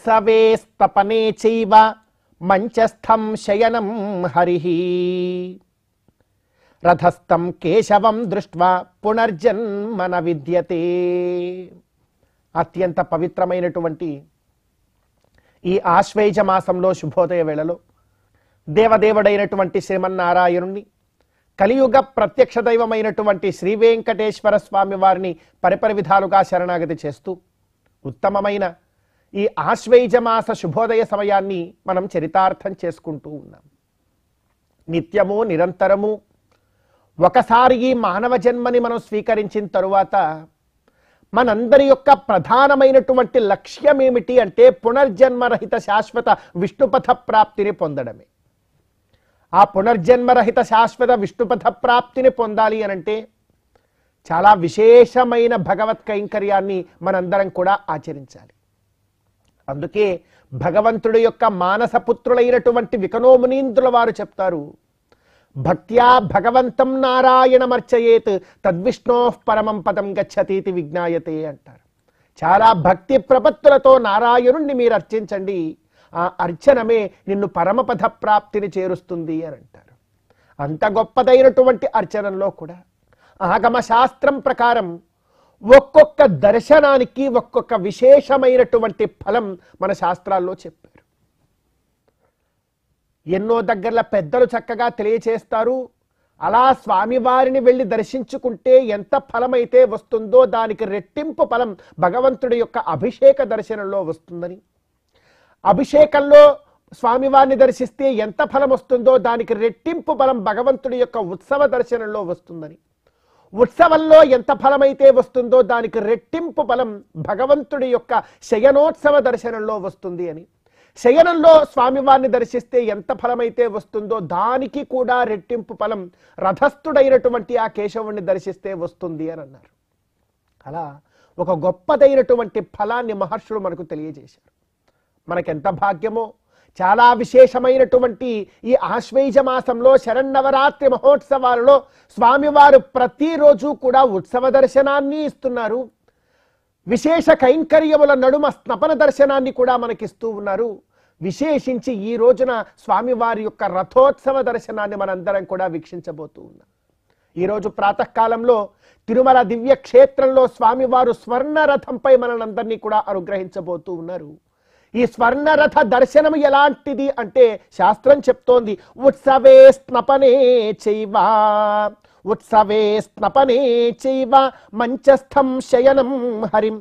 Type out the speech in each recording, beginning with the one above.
ఉత్సవే స్తపనే చైవ మంచస్థం శయనం హరి రథస్థం కేశవం దృష్ట్వా పునర్జన్మన విద్యతే అత్యంత పవిత్రమైనటువంటి ఈ ఆశ్వేజ మాసంలో శుభోదయ వేళలో దేవదేవుడైనటువంటి శ్రీమన్నారాయణుణ్ణి కలియుగ ప్రత్యక్ష దైవమైనటువంటి శ్రీ వెంకటేశ్వర స్వామి వారిని పరిపరి విధాలుగా శరణాగతి చేస్తూ ఉత్తమమైన ఈ ఆశ్వేజ మాస శుభోదయ సమయాన్ని మనం చరితార్థం చేసుకుంటూ ఉన్నాం నిత్యము నిరంతరము ఒకసారి ఈ మానవ జన్మని మనం స్వీకరించిన తరువాత మనందరి యొక్క ప్రధానమైనటువంటి లక్ష్యం ఏమిటి అంటే పునర్జన్మరహిత శాశ్వత విష్ణుపథ ప్రాప్తిని పొందడమే ఆ పునర్జన్మరహిత శాశ్వత విష్ణుపథ ప్రాప్తిని పొందాలి అనంటే చాలా విశేషమైన భగవత్ కైంకర్యాన్ని మనందరం కూడా ఆచరించాలి అందుకే భగవంతుడి యొక్క మానసపుత్రులైనటువంటి వికనోమునీంద్రుల వారు చెప్తారు భక్త్యా భగవంతం నారాయణమర్చయేత్ తద్విష్ణో పరమం పదం గచ్చతీతి విజ్ఞాయతే అంటారు చాలా భక్తి ప్రపత్తులతో నారాయణుణ్ణి మీరు అర్చించండి ఆ అర్చనమే నిన్ను పరమపద ప్రాప్తిని చేరుస్తుంది అని అంటారు అంత గొప్పదైనటువంటి అర్చనలో కూడా ఆగమ శాస్త్రం ప్రకారం ఒక్కొక్క దర్శనానికి ఒక్కొక్క విశేషమైనటువంటి ఫలం మన శాస్త్రాల్లో చెప్పారు ఎన్నో దగ్గరల పెద్దలు చక్కగా తెలియచేస్తారు అలా స్వామివారిని వెళ్ళి దర్శించుకుంటే ఎంత ఫలమైతే వస్తుందో దానికి రెట్టింపు ఫలం భగవంతుడి యొక్క అభిషేక దర్శనంలో వస్తుందని అభిషేకంలో స్వామివారిని దర్శిస్తే ఎంత ఫలం వస్తుందో దానికి రెట్టింపు ఫలం భగవంతుడి యొక్క ఉత్సవ దర్శనంలో వస్తుందని ఉత్సవంలో ఎంత ఫలమైతే వస్తుందో దానికి రెట్టింపు ఫలం భగవంతుడి యొక్క శయనోత్సవ దర్శనంలో వస్తుంది అని శయనంలో స్వామివారిని దర్శిస్తే ఎంత ఫలమైతే వస్తుందో దానికి కూడా రెట్టింపు ఫలం రథస్థుడైనటువంటి ఆ కేశవుణ్ణి దర్శిస్తే వస్తుంది అని అన్నారు అలా ఒక గొప్పదైనటువంటి ఫలాన్ని మహర్షులు మనకు తెలియజేశారు మనకెంత భాగ్యమో చాలా విశేషమైనటువంటి ఈ ఆశ్వేజ మాసంలో శరన్నవరాత్రి మహోత్సవాలలో స్వామివారు ప్రతిరోజు కూడా ఉత్సవ దర్శనాన్ని ఇస్తున్నారు విశేష కైంకర్యముల నడుమ స్నపన దర్శనాన్ని కూడా మనకిస్తూ ఉన్నారు విశేషించి ఈ రోజున స్వామివారి యొక్క రథోత్సవ దర్శనాన్ని మనందరం కూడా వీక్షించబోతూ ఉన్నాం ఈరోజు ప్రాతకాలంలో తిరుమల దివ్య క్షేత్రంలో స్వామివారు స్వర్ణ రథంపై మనందరినీ కూడా అనుగ్రహించబోతూ ఉన్నారు ఈ స్వర్ణరథ దర్శనం ఎలాంటిది అంటే శాస్త్రం చెప్తోంది ఉత్సవే స్నపనే చైవా ఉత్సవే స్నపనే చైవ మంచస్థం శయనం హరిం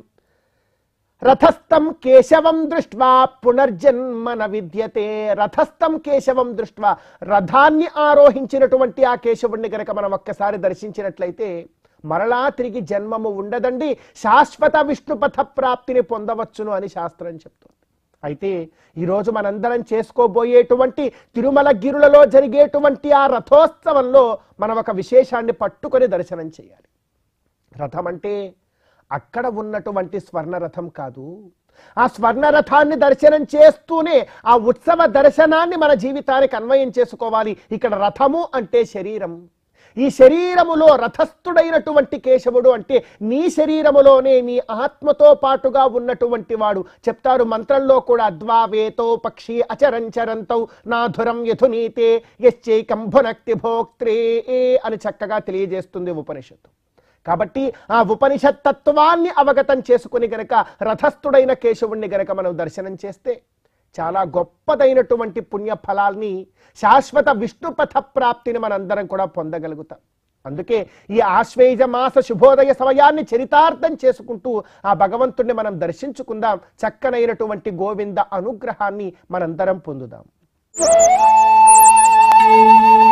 రథస్థం కేశవం దృష్ట్వా పునర్జన్మన విద్యతే రథస్థం కేశవం దృష్ట్వా రథాన్ని ఆరోహించినటువంటి ఆ కేశవుణ్ణి గనక మనం ఒక్కసారి దర్శించినట్లయితే మరలా తిరిగి జన్మము ఉండదండి శాశ్వత విష్ణుపథ ప్రాప్తిని పొందవచ్చును అని శాస్త్రం చెప్తోంది అయితే ఈరోజు మనందరం చేసుకోబోయేటువంటి తిరుమల గిరులలో జరిగేటువంటి ఆ రథోత్సవంలో మనం ఒక విశేషాన్ని పట్టుకొని దర్శనం చేయాలి రథం అంటే అక్కడ ఉన్నటువంటి స్వర్ణ రథం కాదు ఆ స్వర్ణ రథాన్ని దర్శనం చేస్తూనే ఆ ఉత్సవ దర్శనాన్ని మన జీవితానికి అన్వయం చేసుకోవాలి ఇక్కడ రథము అంటే శరీరం ఈ శరీరములో రథస్థుడైనటువంటి కేశవుడు అంటే నీ శరీరములోనే నీ ఆత్మతో పాటుగా ఉన్నటువంటి వాడు చెప్తారు మంత్రంలో కూడా ద్వావేతో పక్షి అచరంచరంతౌ నాధురం యథునీతే యశ్చైకం భునక్తి భోక్త్రే అని చక్కగా తెలియజేస్తుంది ఉపనిషత్తు కాబట్టి ఆ ఉపనిషత్ తత్వాన్ని అవగతం చేసుకుని గనక రథస్థుడైన కేశవుణ్ణి గనక మనం దర్శనం చేస్తే చాలా గొప్పదైనటువంటి పుణ్య ఫలాల్ని శాశ్వత విష్ణుపథ ప్రాప్తిని మనందరం కూడా పొందగలుగుతాం అందుకే ఈ ఆశ్వేజ మాస శుభోదయ సమయాన్ని చరితార్థం చేసుకుంటూ ఆ భగవంతుణ్ణి మనం దర్శించుకుందాం చక్కనైనటువంటి గోవింద అనుగ్రహాన్ని మనందరం పొందుదాం